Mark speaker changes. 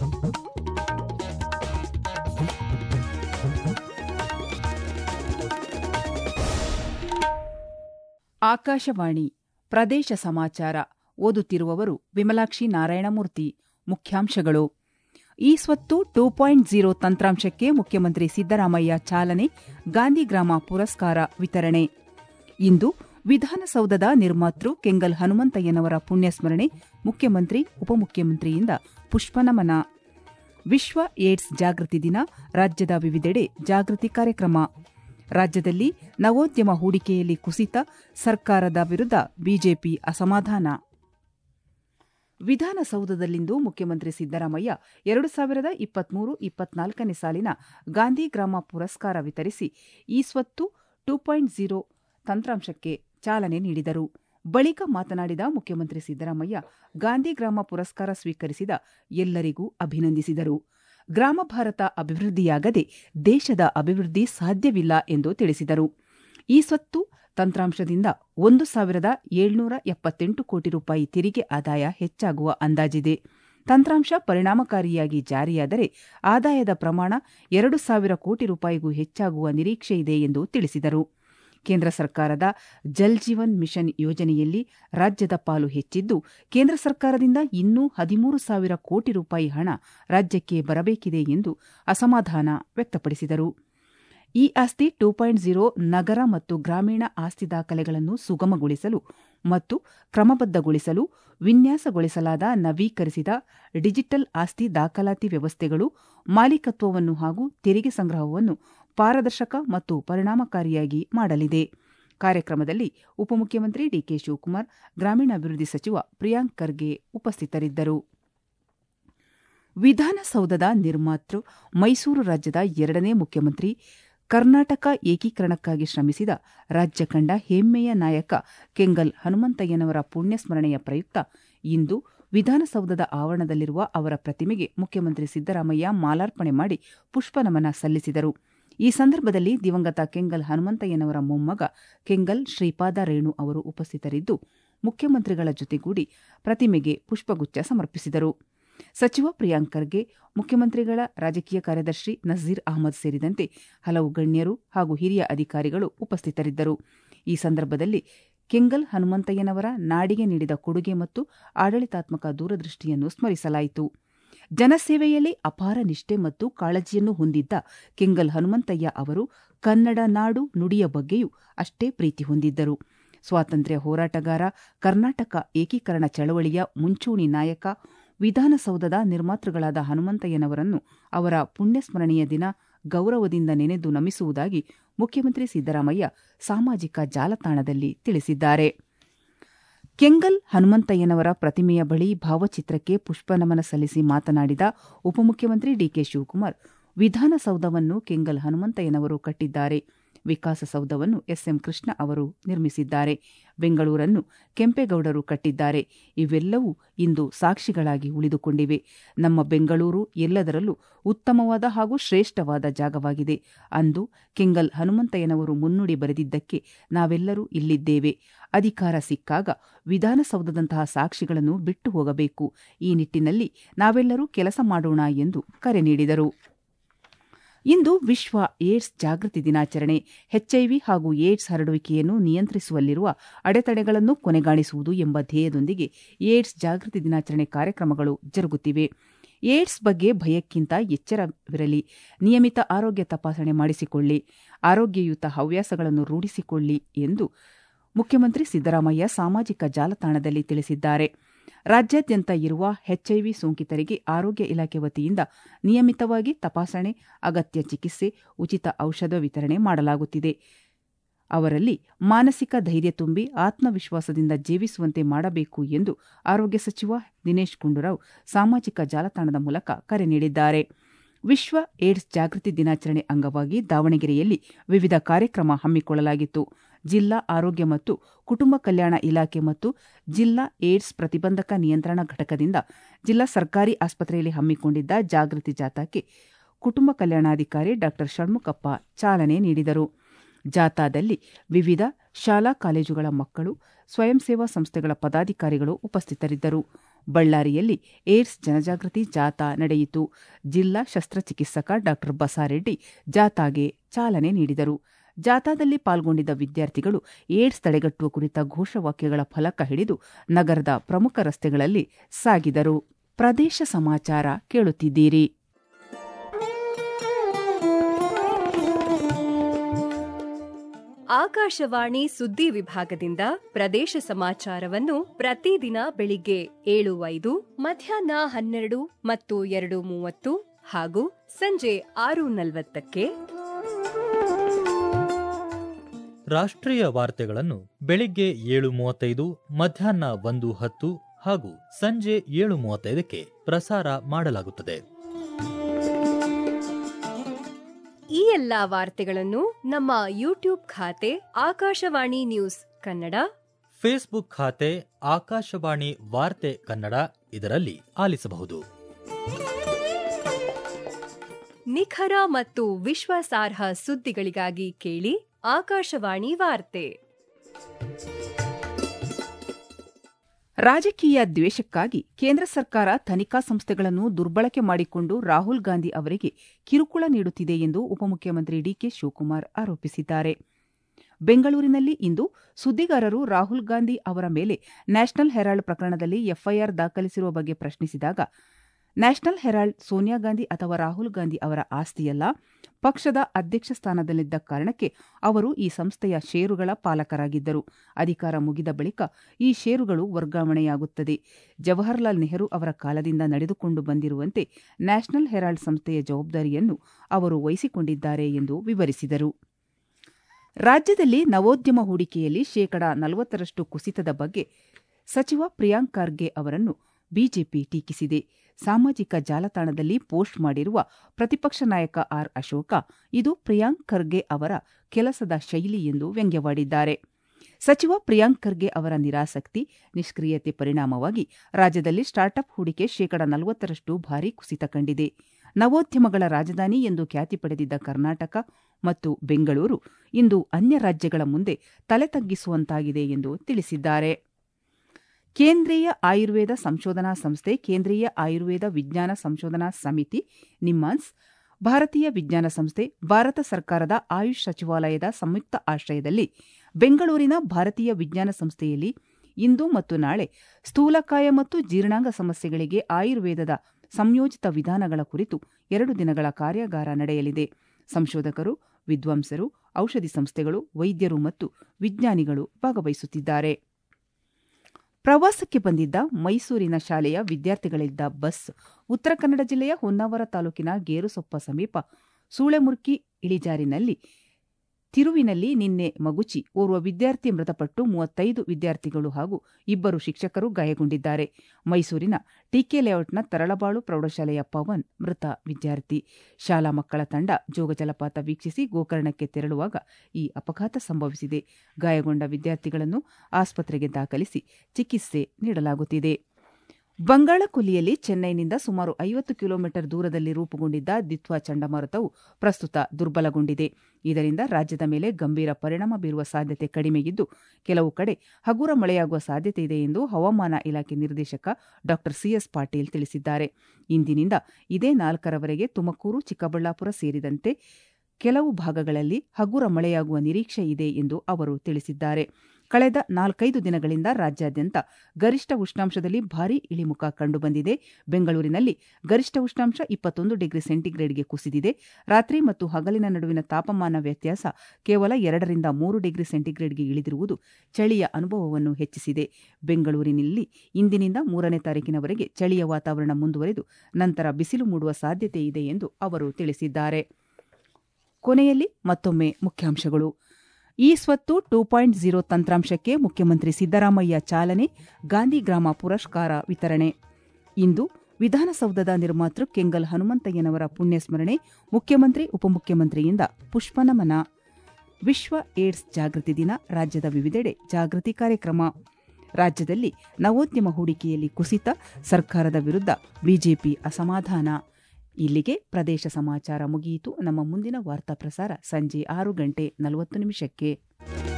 Speaker 1: ಆಕಾಶವಾಣಿ ಪ್ರದೇಶ ಸಮಾಚಾರ ಓದುತ್ತಿರುವವರು ವಿಮಲಾಕ್ಷಿ ನಾರಾಯಣಮೂರ್ತಿ ಮುಖ್ಯಾಂಶಗಳು ಈ ಸ್ವತ್ತು ಟೂ ಪಾಯಿಂಟ್ ಝೀರೋ ತಂತ್ರಾಂಶಕ್ಕೆ ಮುಖ್ಯಮಂತ್ರಿ ಸಿದ್ದರಾಮಯ್ಯ ಚಾಲನೆ ಗಾಂಧಿಗ್ರಾಮ ಪುರಸ್ಕಾರ ವಿತರಣೆ ಇಂದು ವಿಧಾನಸೌಧದ ನಿರ್ಮಾತೃ ಕೆಂಗಲ್ ಹನುಮಂತಯ್ಯನವರ ಪುಣ್ಯಸ್ಮರಣೆ ಮುಖ್ಯಮಂತ್ರಿ ಉಪಮುಖ್ಯಮಂತ್ರಿಯಿಂದ ಪುಷ್ಪನಮನ ವಿಶ್ವ ಏಡ್ಸ್ ಜಾಗೃತಿ ದಿನ ರಾಜ್ಯದ ವಿವಿಧೆಡೆ ಜಾಗೃತಿ ಕಾರ್ಯಕ್ರಮ ರಾಜ್ಯದಲ್ಲಿ ನವೋದ್ಯಮ ಹೂಡಿಕೆಯಲ್ಲಿ ಕುಸಿತ ಸರ್ಕಾರದ ವಿರುದ್ಧ ಬಿಜೆಪಿ ಅಸಮಾಧಾನ ವಿಧಾನಸೌಧದಲ್ಲಿಂದು ಮುಖ್ಯಮಂತ್ರಿ ಸಿದ್ದರಾಮಯ್ಯ ಎರಡು ಸಾವಿರದ ಇಪ್ಪತ್ಮೂರು ಇಪ್ಪತ್ನಾಲ್ಕನೇ ಸಾಲಿನ ಗಾಂಧಿಗ್ರಾಮ ಪುರಸ್ಕಾರ ವಿತರಿಸಿ ಈ ಸ್ವತ್ತು ಟೂ ಪಾಯಿಂಟ್ ಝೀರೋ ತಂತ್ರಾಂಶಕ್ಕೆ ಚಾಲನೆ ನೀಡಿದರು ಬಳಿಕ ಮಾತನಾಡಿದ ಮುಖ್ಯಮಂತ್ರಿ ಸಿದ್ದರಾಮಯ್ಯ ಗಾಂಧಿಗ್ರಾಮ ಪುರಸ್ಕಾರ ಸ್ವೀಕರಿಸಿದ ಎಲ್ಲರಿಗೂ ಅಭಿನಂದಿಸಿದರು ಗ್ರಾಮ ಭಾರತ ಅಭಿವೃದ್ಧಿಯಾಗದೆ ದೇಶದ ಅಭಿವೃದ್ಧಿ ಸಾಧ್ಯವಿಲ್ಲ ಎಂದು ತಿಳಿಸಿದರು ಈ ಸ್ವತ್ತು ತಂತ್ರಾಂಶದಿಂದ ಒಂದು ಸಾವಿರದ ಏಳ್ನೂರ ಎಪ್ಪತ್ತೆಂಟು ಕೋಟಿ ರೂಪಾಯಿ ತೆರಿಗೆ ಆದಾಯ ಹೆಚ್ಚಾಗುವ ಅಂದಾಜಿದೆ ತಂತ್ರಾಂಶ ಪರಿಣಾಮಕಾರಿಯಾಗಿ ಜಾರಿಯಾದರೆ ಆದಾಯದ ಪ್ರಮಾಣ ಎರಡು ಸಾವಿರ ಕೋಟಿ ರೂಪಾಯಿಗೂ ಹೆಚ್ಚಾಗುವ ನಿರೀಕ್ಷೆಯಿದೆ ಎಂದು ತಿಳಿಸಿದರು ಕೇಂದ್ರ ಸರ್ಕಾರದ ಜಲ್ ಜೀವನ್ ಮಿಷನ್ ಯೋಜನೆಯಲ್ಲಿ ರಾಜ್ಯದ ಪಾಲು ಹೆಚ್ಚಿದ್ದು ಕೇಂದ್ರ ಸರ್ಕಾರದಿಂದ ಇನ್ನೂ ಹದಿಮೂರು ಸಾವಿರ ಕೋಟಿ ರೂಪಾಯಿ ಹಣ ರಾಜ್ಯಕ್ಕೆ ಬರಬೇಕಿದೆ ಎಂದು ಅಸಮಾಧಾನ ವ್ಯಕ್ತಪಡಿಸಿದರು ಈ ಆಸ್ತಿ ಟೂ ಪಾಯಿಂಟ್ ಝೀರೋ ನಗರ ಮತ್ತು ಗ್ರಾಮೀಣ ಆಸ್ತಿ ದಾಖಲೆಗಳನ್ನು ಸುಗಮಗೊಳಿಸಲು ಮತ್ತು ಕ್ರಮಬದ್ದಗೊಳಿಸಲು ವಿನ್ಯಾಸಗೊಳಿಸಲಾದ ನವೀಕರಿಸಿದ ಡಿಜಿಟಲ್ ಆಸ್ತಿ ದಾಖಲಾತಿ ವ್ಯವಸ್ಥೆಗಳು ಮಾಲೀಕತ್ವವನ್ನು ಹಾಗೂ ತೆರಿಗೆ ಸಂಗ್ರಹವನ್ನು ಪಾರದರ್ಶಕ ಮತ್ತು ಪರಿಣಾಮಕಾರಿಯಾಗಿ ಮಾಡಲಿದೆ ಕಾರ್ಯಕ್ರಮದಲ್ಲಿ ಉಪಮುಖ್ಯಮಂತ್ರಿ ಡಿಕೆ ಶಿವಕುಮಾರ್ ಗ್ರಾಮೀಣಾಭಿವೃದ್ಧಿ ಸಚಿವ ಪ್ರಿಯಾಂಕ್ ಖರ್ಗೆ ಉಪಸ್ಥಿತರಿದ್ದರು ವಿಧಾನಸೌಧದ ನಿರ್ಮಾತೃ ಮೈಸೂರು ರಾಜ್ಯದ ಎರಡನೇ ಮುಖ್ಯಮಂತ್ರಿ ಕರ್ನಾಟಕ ಏಕೀಕರಣಕ್ಕಾಗಿ ಶ್ರಮಿಸಿದ ರಾಜ್ಯ ಕಂಡ ಹೆಮ್ಮೆಯ ನಾಯಕ ಕೆಂಗಲ್ ಹನುಮಂತಯ್ಯನವರ ಪುಣ್ಯಸ್ಮರಣೆಯ ಪ್ರಯುಕ್ತ ಇಂದು ವಿಧಾನಸೌಧದ ಆವರಣದಲ್ಲಿರುವ ಅವರ ಪ್ರತಿಮೆಗೆ ಮುಖ್ಯಮಂತ್ರಿ ಸಿದ್ದರಾಮಯ್ಯ ಮಾಲಾರ್ಪಣೆ ಮಾಡಿ ಪುಷ್ಪನಮನ ಸಲ್ಲಿಸಿದರು ಈ ಸಂದರ್ಭದಲ್ಲಿ ದಿವಂಗತ ಕೆಂಗಲ್ ಹನುಮಂತಯ್ಯನವರ ಮೊಮ್ಮಗ ಕೆಂಗಲ್ ಶ್ರೀಪಾದ ರೇಣು ಅವರು ಉಪಸ್ಥಿತರಿದ್ದು ಮುಖ್ಯಮಂತ್ರಿಗಳ ಜೊತೆಗೂಡಿ ಪ್ರತಿಮೆಗೆ ಪುಷ್ಪಗುಚ್ಛ ಸಮರ್ಪಿಸಿದರು ಸಚಿವ ಪ್ರಿಯಾಂಕ್ ಖರ್ಗೆ ಮುಖ್ಯಮಂತ್ರಿಗಳ ರಾಜಕೀಯ ಕಾರ್ಯದರ್ಶಿ ನಜೀರ್ ಅಹಮದ್ ಸೇರಿದಂತೆ ಹಲವು ಗಣ್ಯರು ಹಾಗೂ ಹಿರಿಯ ಅಧಿಕಾರಿಗಳು ಉಪಸ್ಥಿತರಿದ್ದರು ಈ ಸಂದರ್ಭದಲ್ಲಿ ಕೆಂಗಲ್ ಹನುಮಂತಯ್ಯನವರ ನಾಡಿಗೆ ನೀಡಿದ ಕೊಡುಗೆ ಮತ್ತು ಆಡಳಿತಾತ್ಮಕ ದೂರದೃಷ್ಟಿಯನ್ನು ಸ್ಮರಿಸಲಾಯಿತು ಜನಸೇವೆಯಲ್ಲಿ ಅಪಾರ ನಿಷ್ಠೆ ಮತ್ತು ಕಾಳಜಿಯನ್ನು ಹೊಂದಿದ್ದ ಕೆಂಗಲ್ ಹನುಮಂತಯ್ಯ ಅವರು ಕನ್ನಡ ನಾಡು ನುಡಿಯ ಬಗ್ಗೆಯೂ ಅಷ್ಟೇ ಪ್ರೀತಿ ಹೊಂದಿದ್ದರು ಸ್ವಾತಂತ್ರ್ಯ ಹೋರಾಟಗಾರ ಕರ್ನಾಟಕ ಏಕೀಕರಣ ಚಳವಳಿಯ ಮುಂಚೂಣಿ ನಾಯಕ ವಿಧಾನಸೌಧದ ನಿರ್ಮಾತೃಗಳಾದ ಹನುಮಂತಯ್ಯನವರನ್ನು ಅವರ ಪುಣ್ಯಸ್ಮರಣೆಯ ದಿನ ಗೌರವದಿಂದ ನೆನೆದು ನಮಿಸುವುದಾಗಿ ಮುಖ್ಯಮಂತ್ರಿ ಸಿದ್ದರಾಮಯ್ಯ ಸಾಮಾಜಿಕ ಜಾಲತಾಣದಲ್ಲಿ ತಿಳಿಸಿದ್ದಾರೆ ಕೆಂಗಲ್ ಹನುಮಂತಯ್ಯನವರ ಪ್ರತಿಮೆಯ ಬಳಿ ಭಾವಚಿತ್ರಕ್ಕೆ ಪುಷ್ಪನಮನ ಸಲ್ಲಿಸಿ ಮಾತನಾಡಿದ ಉಪಮುಖ್ಯಮಂತ್ರಿ ಡಿಕೆ ಶಿವಕುಮಾರ್ ವಿಧಾನಸೌಧವನ್ನು ಕೆಂಗಲ್ ಹನುಮಂತಯ್ಯನವರು ಕಟ್ಟಿದ್ದಾರೆ ವಿಕಾಸಸೌಧವನ್ನು ಎಸ್ಎಂ ಕೃಷ್ಣ ಅವರು ನಿರ್ಮಿಸಿದ್ದಾರೆ ಬೆಂಗಳೂರನ್ನು ಕೆಂಪೇಗೌಡರು ಕಟ್ಟಿದ್ದಾರೆ ಇವೆಲ್ಲವೂ ಇಂದು ಸಾಕ್ಷಿಗಳಾಗಿ ಉಳಿದುಕೊಂಡಿವೆ ನಮ್ಮ ಬೆಂಗಳೂರು ಎಲ್ಲದರಲ್ಲೂ ಉತ್ತಮವಾದ ಹಾಗೂ ಶ್ರೇಷ್ಠವಾದ ಜಾಗವಾಗಿದೆ ಅಂದು ಕೆಂಗಲ್ ಹನುಮಂತಯ್ಯನವರು ಮುನ್ನುಡಿ ಬರೆದಿದ್ದಕ್ಕೆ ನಾವೆಲ್ಲರೂ ಇಲ್ಲಿದ್ದೇವೆ ಅಧಿಕಾರ ಸಿಕ್ಕಾಗ ವಿಧಾನಸೌಧದಂತಹ ಸಾಕ್ಷಿಗಳನ್ನು ಬಿಟ್ಟು ಹೋಗಬೇಕು ಈ ನಿಟ್ಟಿನಲ್ಲಿ ನಾವೆಲ್ಲರೂ ಕೆಲಸ ಮಾಡೋಣ ಎಂದು ಕರೆ ನೀಡಿದರು ಇಂದು ವಿಶ್ವ ಏಡ್ಸ್ ಜಾಗೃತಿ ದಿನಾಚರಣೆ ಎಚ್ಐವಿ ಹಾಗೂ ಏಡ್ಸ್ ಹರಡುವಿಕೆಯನ್ನು ನಿಯಂತ್ರಿಸುವಲ್ಲಿರುವ ಅಡೆತಡೆಗಳನ್ನು ಕೊನೆಗಾಣಿಸುವುದು ಎಂಬ ಧ್ಯೇಯದೊಂದಿಗೆ ಏಡ್ಸ್ ಜಾಗೃತಿ ದಿನಾಚರಣೆ ಕಾರ್ಯಕ್ರಮಗಳು ಜರುಗುತ್ತಿವೆ ಏಡ್ಸ್ ಬಗ್ಗೆ ಭಯಕ್ಕಿಂತ ಎಚ್ಚರವಿರಲಿ ನಿಯಮಿತ ಆರೋಗ್ಯ ತಪಾಸಣೆ ಮಾಡಿಸಿಕೊಳ್ಳಿ ಆರೋಗ್ಯಯುತ ಹವ್ಯಾಸಗಳನ್ನು ರೂಢಿಸಿಕೊಳ್ಳಿ ಎಂದು ಮುಖ್ಯಮಂತ್ರಿ ಸಿದ್ದರಾಮಯ್ಯ ಸಾಮಾಜಿಕ ಜಾಲತಾಣದಲ್ಲಿ ತಿಳಿಸಿದ್ದಾರೆ ರಾಜ್ಯಾದ್ಯಂತ ಇರುವ ಎಚ್ಐವಿ ಸೋಂಕಿತರಿಗೆ ಆರೋಗ್ಯ ಇಲಾಖೆ ವತಿಯಿಂದ ನಿಯಮಿತವಾಗಿ ತಪಾಸಣೆ ಅಗತ್ಯ ಚಿಕಿತ್ಸೆ ಉಚಿತ ಔಷಧ ವಿತರಣೆ ಮಾಡಲಾಗುತ್ತಿದೆ ಅವರಲ್ಲಿ ಮಾನಸಿಕ ಧೈರ್ಯ ತುಂಬಿ ಆತ್ಮವಿಶ್ವಾಸದಿಂದ ಜೀವಿಸುವಂತೆ ಮಾಡಬೇಕು ಎಂದು ಆರೋಗ್ಯ ಸಚಿವ ದಿನೇಶ್ ಗುಂಡೂರಾವ್ ಸಾಮಾಜಿಕ ಜಾಲತಾಣದ ಮೂಲಕ ಕರೆ ನೀಡಿದ್ದಾರೆ ವಿಶ್ವ ಏಡ್ಸ್ ಜಾಗೃತಿ ದಿನಾಚರಣೆ ಅಂಗವಾಗಿ ದಾವಣಗೆರೆಯಲ್ಲಿ ವಿವಿಧ ಕಾರ್ಯಕ್ರಮ ಹಮ್ಮಿಕೊಳ್ಳಲಾಗಿತ್ತು ಜಿಲ್ಲಾ ಆರೋಗ್ಯ ಮತ್ತು ಕುಟುಂಬ ಕಲ್ಯಾಣ ಇಲಾಖೆ ಮತ್ತು ಜಿಲ್ಲಾ ಏಡ್ಸ್ ಪ್ರತಿಬಂಧಕ ನಿಯಂತ್ರಣ ಘಟಕದಿಂದ ಜಿಲ್ಲಾ ಸರ್ಕಾರಿ ಆಸ್ಪತ್ರೆಯಲ್ಲಿ ಹಮ್ಮಿಕೊಂಡಿದ್ದ ಜಾಗೃತಿ ಜಾಥಾಕ್ಕೆ ಕುಟುಂಬ ಕಲ್ಯಾಣಾಧಿಕಾರಿ ಡಾ ಷಣ್ಮುಖಪ್ಪ ಚಾಲನೆ ನೀಡಿದರು ಜಾಥಾದಲ್ಲಿ ವಿವಿಧ ಶಾಲಾ ಕಾಲೇಜುಗಳ ಮಕ್ಕಳು ಸ್ವಯಂ ಸೇವಾ ಸಂಸ್ಥೆಗಳ ಪದಾಧಿಕಾರಿಗಳು ಉಪಸ್ಥಿತರಿದ್ದರು ಬಳ್ಳಾರಿಯಲ್ಲಿ ಏಡ್ಸ್ ಜನಜಾಗೃತಿ ಜಾಥಾ ನಡೆಯಿತು ಜಿಲ್ಲಾ ಶಸ್ತ್ರಚಿಕಿತ್ಸಕ ಡಾ ಬಸಾರೆಡ್ಡಿ ಜಾಥಾಗೆ ಚಾಲನೆ ನೀಡಿದರು ಜಾಥಾದಲ್ಲಿ ಪಾಲ್ಗೊಂಡಿದ್ದ ವಿದ್ಯಾರ್ಥಿಗಳು ಏಡ್ಸ್ ತಡೆಗಟ್ಟುವ ಕುರಿತ ಘೋಷವಾಕ್ಯಗಳ ಫಲಕ ಹಿಡಿದು ನಗರದ ಪ್ರಮುಖ ರಸ್ತೆಗಳಲ್ಲಿ ಸಾಗಿದರು ಪ್ರದೇಶ ಸಮಾಚಾರ ಕೇಳುತ್ತಿದ್ದೀರಿ
Speaker 2: ಆಕಾಶವಾಣಿ ಸುದ್ದಿ ವಿಭಾಗದಿಂದ ಪ್ರದೇಶ ಸಮಾಚಾರವನ್ನು ಪ್ರತಿದಿನ ಬೆಳಿಗ್ಗೆ ಏಳು ಐದು ಮಧ್ಯಾಹ್ನ ಹನ್ನೆರಡು ಮತ್ತು ಎರಡು ಮೂವತ್ತು ಹಾಗೂ ಸಂಜೆ ಆರು ನಲವತ್ತಕ್ಕೆ
Speaker 3: ರಾಷ್ಟ್ರೀಯ ವಾರ್ತೆಗಳನ್ನು ಬೆಳಿಗ್ಗೆ ಏಳು ಮೂವತ್ತೈದು ಮಧ್ಯಾಹ್ನ ಒಂದು ಹತ್ತು ಹಾಗೂ ಸಂಜೆ ಏಳು ಮೂವತ್ತೈದಕ್ಕೆ ಪ್ರಸಾರ ಮಾಡಲಾಗುತ್ತದೆ
Speaker 2: ಈ ಎಲ್ಲಾ ವಾರ್ತೆಗಳನ್ನು ನಮ್ಮ ಯೂಟ್ಯೂಬ್ ಖಾತೆ ಆಕಾಶವಾಣಿ ನ್ಯೂಸ್ ಕನ್ನಡ
Speaker 3: ಫೇಸ್ಬುಕ್ ಖಾತೆ ಆಕಾಶವಾಣಿ ವಾರ್ತೆ ಕನ್ನಡ ಇದರಲ್ಲಿ ಆಲಿಸಬಹುದು
Speaker 2: ನಿಖರ ಮತ್ತು ವಿಶ್ವಾಸಾರ್ಹ ಸುದ್ದಿಗಳಿಗಾಗಿ ಕೇಳಿ ಆಕಾಶವಾಣಿ ವಾರ್ತೆ
Speaker 1: ರಾಜಕೀಯ ದ್ವೇಷಕ್ಕಾಗಿ ಕೇಂದ್ರ ಸರ್ಕಾರ ತನಿಖಾ ಸಂಸ್ಥೆಗಳನ್ನು ದುರ್ಬಳಕೆ ಮಾಡಿಕೊಂಡು ರಾಹುಲ್ ಗಾಂಧಿ ಅವರಿಗೆ ಕಿರುಕುಳ ನೀಡುತ್ತಿದೆ ಎಂದು ಉಪಮುಖ್ಯಮಂತ್ರಿ ಡಿಕೆ ಶಿವಕುಮಾರ್ ಆರೋಪಿಸಿದ್ದಾರೆ ಬೆಂಗಳೂರಿನಲ್ಲಿ ಇಂದು ಸುದ್ದಿಗಾರರು ರಾಹುಲ್ ಗಾಂಧಿ ಅವರ ಮೇಲೆ ನ್ಯಾಷನಲ್ ಹೆರಾಲ್ಡ್ ಪ್ರಕರಣದಲ್ಲಿ ಎಫ್ಐಆರ್ ದಾಖಲಿಸಿರುವ ಬಗ್ಗೆ ಪ್ರಶ್ನಿಸಿದಾಗ ನ್ಯಾಷನಲ್ ಹೆರಾಲ್ಡ್ ಸೋನಿಯಾ ಗಾಂಧಿ ಅಥವಾ ರಾಹುಲ್ ಗಾಂಧಿ ಅವರ ಆಸ್ತಿಯಲ್ಲ ಪಕ್ಷದ ಅಧ್ಯಕ್ಷ ಸ್ಥಾನದಲ್ಲಿದ್ದ ಕಾರಣಕ್ಕೆ ಅವರು ಈ ಸಂಸ್ಥೆಯ ಷೇರುಗಳ ಪಾಲಕರಾಗಿದ್ದರು ಅಧಿಕಾರ ಮುಗಿದ ಬಳಿಕ ಈ ಷೇರುಗಳು ವರ್ಗಾವಣೆಯಾಗುತ್ತದೆ ಜವಾಹರ್ಲಾಲ್ ನೆಹರು ಅವರ ಕಾಲದಿಂದ ನಡೆದುಕೊಂಡು ಬಂದಿರುವಂತೆ ನ್ಯಾಷನಲ್ ಹೆರಾಲ್ಡ್ ಸಂಸ್ಥೆಯ ಜವಾಬ್ದಾರಿಯನ್ನು ಅವರು ವಹಿಸಿಕೊಂಡಿದ್ದಾರೆ ಎಂದು ವಿವರಿಸಿದರು ರಾಜ್ಯದಲ್ಲಿ ನವೋದ್ಯಮ ಹೂಡಿಕೆಯಲ್ಲಿ ಶೇಕಡಾ ನಲವತ್ತರಷ್ಟು ಕುಸಿತದ ಬಗ್ಗೆ ಸಚಿವ ಪ್ರಿಯಾಂಕ್ ಖರ್ಗೆ ಅವರನ್ನು ಬಿಜೆಪಿ ಟೀಕಿಸಿದೆ ಸಾಮಾಜಿಕ ಜಾಲತಾಣದಲ್ಲಿ ಪೋಸ್ಟ್ ಮಾಡಿರುವ ಪ್ರತಿಪಕ್ಷ ನಾಯಕ ಆರ್ ಅಶೋಕ ಇದು ಪ್ರಿಯಾಂಕ್ ಖರ್ಗೆ ಅವರ ಕೆಲಸದ ಶೈಲಿ ಎಂದು ವ್ಯಂಗ್ಯವಾಡಿದ್ದಾರೆ ಸಚಿವ ಪ್ರಿಯಾಂಕ್ ಖರ್ಗೆ ಅವರ ನಿರಾಸಕ್ತಿ ನಿಷ್ಕ್ರಿಯತೆ ಪರಿಣಾಮವಾಗಿ ರಾಜ್ಯದಲ್ಲಿ ಸ್ಟಾರ್ಟ್ಅಪ್ ಹೂಡಿಕೆ ಶೇಕಡ ನಲವತ್ತರಷ್ಟು ಭಾರೀ ಕುಸಿತ ಕಂಡಿದೆ ನವೋದ್ಯಮಗಳ ರಾಜಧಾನಿ ಎಂದು ಖ್ಯಾತಿ ಪಡೆದಿದ್ದ ಕರ್ನಾಟಕ ಮತ್ತು ಬೆಂಗಳೂರು ಇಂದು ಅನ್ಯ ರಾಜ್ಯಗಳ ಮುಂದೆ ತಲೆ ತಗ್ಗಿಸುವಂತಾಗಿದೆ ಎಂದು ತಿಳಿಸಿದ್ದಾರೆ ಕೇಂದ್ರೀಯ ಆಯುರ್ವೇದ ಸಂಶೋಧನಾ ಸಂಸ್ಥೆ ಕೇಂದ್ರೀಯ ಆಯುರ್ವೇದ ವಿಜ್ಞಾನ ಸಂಶೋಧನಾ ಸಮಿತಿ ನಿಮ್ಮಾನ್ಸ್ ಭಾರತೀಯ ವಿಜ್ಞಾನ ಸಂಸ್ಥೆ ಭಾರತ ಸರ್ಕಾರದ ಆಯುಷ್ ಸಚಿವಾಲಯದ ಸಂಯುಕ್ತ ಆಶ್ರಯದಲ್ಲಿ ಬೆಂಗಳೂರಿನ ಭಾರತೀಯ ವಿಜ್ಞಾನ ಸಂಸ್ಥೆಯಲ್ಲಿ ಇಂದು ಮತ್ತು ನಾಳೆ ಸ್ಥೂಲಕಾಯ ಮತ್ತು ಜೀರ್ಣಾಂಗ ಸಮಸ್ಯೆಗಳಿಗೆ ಆಯುರ್ವೇದದ ಸಂಯೋಜಿತ ವಿಧಾನಗಳ ಕುರಿತು ಎರಡು ದಿನಗಳ ಕಾರ್ಯಾಗಾರ ನಡೆಯಲಿದೆ ಸಂಶೋಧಕರು ವಿದ್ವಾಂಸರು ಔಷಧಿ ಸಂಸ್ಥೆಗಳು ವೈದ್ಯರು ಮತ್ತು ವಿಜ್ಞಾನಿಗಳು ಭಾಗವಹಿಸುತ್ತಿದ್ದಾರೆ ಪ್ರವಾಸಕ್ಕೆ ಬಂದಿದ್ದ ಮೈಸೂರಿನ ಶಾಲೆಯ ವಿದ್ಯಾರ್ಥಿಗಳಿದ್ದ ಬಸ್ ಉತ್ತರ ಕನ್ನಡ ಜಿಲ್ಲೆಯ ಹೊನ್ನಾವರ ತಾಲೂಕಿನ ಗೇರುಸೊಪ್ಪ ಸಮೀಪ ಸೂಳೆಮುರ್ಕಿ ಇಳಿಜಾರಿನಲ್ಲಿ ತಿರುವಿನಲ್ಲಿ ನಿನ್ನೆ ಮಗುಚಿ ಓರ್ವ ವಿದ್ಯಾರ್ಥಿ ಮೃತಪಟ್ಟು ಮೂವತ್ತೈದು ವಿದ್ಯಾರ್ಥಿಗಳು ಹಾಗೂ ಇಬ್ಬರು ಶಿಕ್ಷಕರು ಗಾಯಗೊಂಡಿದ್ದಾರೆ ಮೈಸೂರಿನ ಟಿಕೆ ಲೇಔಟ್ನ ತರಳಬಾಳು ಪ್ರೌಢಶಾಲೆಯ ಪವನ್ ಮೃತ ವಿದ್ಯಾರ್ಥಿ ಶಾಲಾ ಮಕ್ಕಳ ತಂಡ ಜೋಗ ಜಲಪಾತ ವೀಕ್ಷಿಸಿ ಗೋಕರ್ಣಕ್ಕೆ ತೆರಳುವಾಗ ಈ ಅಪಘಾತ ಸಂಭವಿಸಿದೆ ಗಾಯಗೊಂಡ ವಿದ್ಯಾರ್ಥಿಗಳನ್ನು ಆಸ್ಪತ್ರೆಗೆ ದಾಖಲಿಸಿ ಚಿಕಿತ್ಸೆ ನೀಡಲಾಗುತ್ತಿದೆ ಬಂಗಾಳಕೊಲ್ಲಿಯಲ್ಲಿ ಚೆನ್ನೈನಿಂದ ಸುಮಾರು ಐವತ್ತು ಕಿಲೋಮೀಟರ್ ದೂರದಲ್ಲಿ ರೂಪುಗೊಂಡಿದ್ದ ದಿತ್ವಾ ಚಂಡಮಾರುತವು ಪ್ರಸ್ತುತ ದುರ್ಬಲಗೊಂಡಿದೆ ಇದರಿಂದ ರಾಜ್ಯದ ಮೇಲೆ ಗಂಭೀರ ಪರಿಣಾಮ ಬೀರುವ ಸಾಧ್ಯತೆ ಕಡಿಮೆಯಿದ್ದು ಕೆಲವು ಕಡೆ ಹಗುರ ಮಳೆಯಾಗುವ ಸಾಧ್ಯತೆ ಇದೆ ಎಂದು ಹವಾಮಾನ ಇಲಾಖೆ ನಿರ್ದೇಶಕ ಡಾ ಸಿಎಸ್ ಪಾಟೀಲ್ ತಿಳಿಸಿದ್ದಾರೆ ಇಂದಿನಿಂದ ಇದೇ ನಾಲ್ಕರವರೆಗೆ ತುಮಕೂರು ಚಿಕ್ಕಬಳ್ಳಾಪುರ ಸೇರಿದಂತೆ ಕೆಲವು ಭಾಗಗಳಲ್ಲಿ ಹಗುರ ಮಳೆಯಾಗುವ ನಿರೀಕ್ಷೆ ಇದೆ ಎಂದು ಅವರು ತಿಳಿಸಿದ್ದಾರೆ ಕಳೆದ ನಾಲ್ಕೈದು ದಿನಗಳಿಂದ ರಾಜ್ಯಾದ್ಯಂತ ಗರಿಷ್ಠ ಉಷ್ಣಾಂಶದಲ್ಲಿ ಭಾರೀ ಇಳಿಮುಖ ಕಂಡುಬಂದಿದೆ ಬೆಂಗಳೂರಿನಲ್ಲಿ ಗರಿಷ್ಠ ಉಷ್ಣಾಂಶ ಇಪ್ಪತ್ತೊಂದು ಡಿಗ್ರಿ ಸೆಂಟಿಗ್ರೇಡ್ಗೆ ಕುಸಿದಿದೆ ರಾತ್ರಿ ಮತ್ತು ಹಗಲಿನ ನಡುವಿನ ತಾಪಮಾನ ವ್ಯತ್ಯಾಸ ಕೇವಲ ಎರಡರಿಂದ ಮೂರು ಡಿಗ್ರಿ ಸೆಂಟಿಗ್ರೇಡ್ಗೆ ಇಳಿದಿರುವುದು ಚಳಿಯ ಅನುಭವವನ್ನು ಹೆಚ್ಚಿಸಿದೆ ಬೆಂಗಳೂರಿನಲ್ಲಿ ಇಂದಿನಿಂದ ಮೂರನೇ ತಾರೀಕಿನವರೆಗೆ ಚಳಿಯ ವಾತಾವರಣ ಮುಂದುವರೆದು ನಂತರ ಬಿಸಿಲು ಮೂಡುವ ಸಾಧ್ಯತೆ ಇದೆ ಎಂದು ಅವರು ತಿಳಿಸಿದ್ದಾರೆ ಕೊನೆಯಲ್ಲಿ ಮತ್ತೊಮ್ಮೆ ಮುಖ್ಯಾಂಶಗಳು ಈ ಸ್ವತ್ತು ಟೂ ಪಾಯಿಂಟ್ ಝೀರೋ ತಂತ್ರಾಂಶಕ್ಕೆ ಮುಖ್ಯಮಂತ್ರಿ ಸಿದ್ದರಾಮಯ್ಯ ಚಾಲನೆ ಗಾಂಧಿ ಗ್ರಾಮ ಪುರಸ್ಕಾರ ವಿತರಣೆ ಇಂದು ವಿಧಾನಸೌಧದ ನಿರ್ಮಾತೃ ಕೆಂಗಲ್ ಹನುಮಂತಯ್ಯನವರ ಪುಣ್ಯಸ್ಮರಣೆ ಮುಖ್ಯಮಂತ್ರಿ ಉಪಮುಖ್ಯಮಂತ್ರಿಯಿಂದ ಪುಷ್ಪನಮನ ವಿಶ್ವ ಏಡ್ಸ್ ಜಾಗೃತಿ ದಿನ ರಾಜ್ಯದ ವಿವಿಧೆಡೆ ಜಾಗೃತಿ ಕಾರ್ಯಕ್ರಮ ರಾಜ್ಯದಲ್ಲಿ ನವೋದ್ಯಮ ಹೂಡಿಕೆಯಲ್ಲಿ ಕುಸಿತ ಸರ್ಕಾರದ ವಿರುದ್ಧ ಬಿಜೆಪಿ ಅಸಮಾಧಾನ ಇಲ್ಲಿಗೆ ಪ್ರದೇಶ ಸಮಾಚಾರ ಮುಗಿಯಿತು ನಮ್ಮ ಮುಂದಿನ ವಾರ್ತಾ ಪ್ರಸಾರ ಸಂಜೆ ಆರು ಗಂಟೆ ನಲವತ್ತು ನಿಮಿಷಕ್ಕೆ